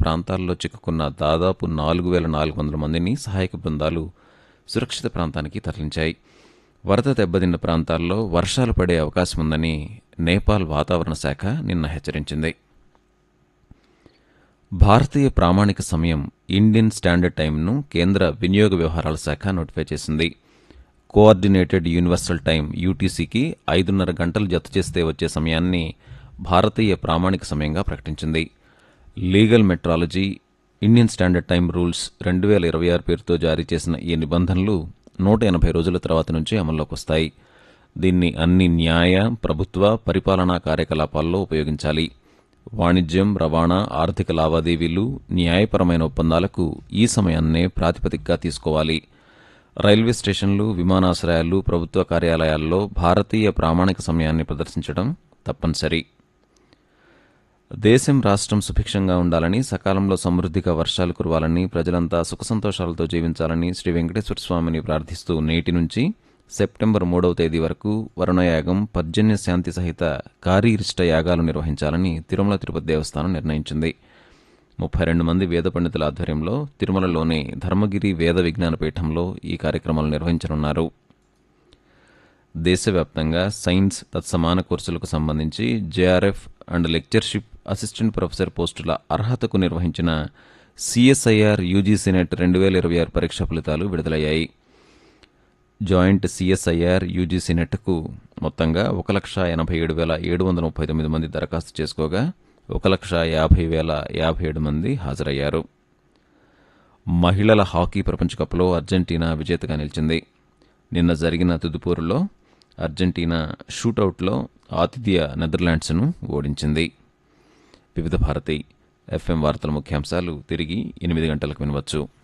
ప్రాంతాల్లో చిక్కుకున్న దాదాపు నాలుగు వేల నాలుగు వందల మందిని సహాయక బృందాలు సురక్షిత ప్రాంతానికి తరలించాయి వరద దెబ్బతిన్న ప్రాంతాల్లో వర్షాలు పడే అవకాశం ఉందని నేపాల్ వాతావరణ శాఖ నిన్న హెచ్చరించింది భారతీయ ప్రామాణిక సమయం ఇండియన్ స్టాండర్డ్ టైంను కేంద్ర వినియోగ వ్యవహారాల శాఖ నోటిఫై చేసింది కోఆర్డినేటెడ్ యూనివర్సల్ టైం యూటీసీకి ఐదున్నర గంటలు జత చేస్తే వచ్చే సమయాన్ని భారతీయ ప్రామాణిక సమయంగా ప్రకటించింది legal metrology Indian standard time rules రెండు వేల ఇరవై ఆరు పేరుతో జారీ చేసిన ఈ నిబంధనలు నూట ఎనభై రోజుల తర్వాత నుంచి అమల్లోకి వస్తాయి దీన్ని అన్ని న్యాయ ప్రభుత్వ పరిపాలనా కార్యకలాపాల్లో ఉపయోగించాలి వాణిజ్యం రవాణా ఆర్థిక లావాదేవీలు న్యాయపరమైన ఒప్పందాలకు ఈ సమయాన్నే ప్రాతిపదికగా తీసుకోవాలి రైల్వే స్టేషన్లు విమానాశ్రయాలు ప్రభుత్వ కార్యాలయాల్లో భారతీయ ప్రామాణిక సమయాన్ని ప్రదర్శించడం తప్పనిసరి దేశం రాష్ట్రం సుభిక్షంగా ఉండాలని సకాలంలో సమృద్ధిగా వర్షాలు కురవాలని ప్రజలంతా సుఖ సంతోషాలతో జీవించాలని శ్రీ వెంకటేశ్వర స్వామిని ప్రార్థిస్తూ నేటి నుంచి సెప్టెంబర్ మూడవ తేదీ వరకు వరుణయాగం పర్జన్య శాంతి సహిత కారీరిష్ట యాగాలు నిర్వహించాలని తిరుమల తిరుపతి దేవస్థానం నిర్ణయించింది ముప్పై రెండు మంది వేద పండితుల ఆధ్వర్యంలో తిరుమలలోని ధర్మగిరి వేద విజ్ఞాన పీఠంలో ఈ కార్యక్రమాలు నిర్వహించనున్నారు దేశవ్యాప్తంగా సైన్స్ తత్సమాన కోర్సులకు సంబంధించి JRF and lectureship assistant professor పోస్టుల అర్హతకు నిర్వహించిన సిఎస్ఐఆర్ యూజీసీ నెట్ రెండు వేల ఇరవై ఆరు పరీక్ష ఫలితాలు విడుదలయ్యాయి జాయింట్ సిఎస్ఐఆర్ యూజీసీ నెట్కు మొత్తంగా ఒక లక్ష ఎనభై ఏడు వేల ఏడు వందల ముప్పై తొమ్మిది మంది దరఖాస్తు చేసుకోగా ఒక లక్ష యాభై వేల యాభై ఏడు మంది హాజరయ్యారు మహిళల హాకీ ప్రపంచ కప్లో అర్జెంటీనా విజేతగా నిలిచింది నిన్న జరిగిన తుదుపూరులో అర్జెంటీనా షూటౌట్లో ఆతిథ్య నెదర్లాండ్స్ను ఓడించింది వివిధ భారతి ఎఫ్ఎం వార్తల ముఖ్యాంశాలు తిరిగి ఎనిమిది గంటలకు వినవచ్చు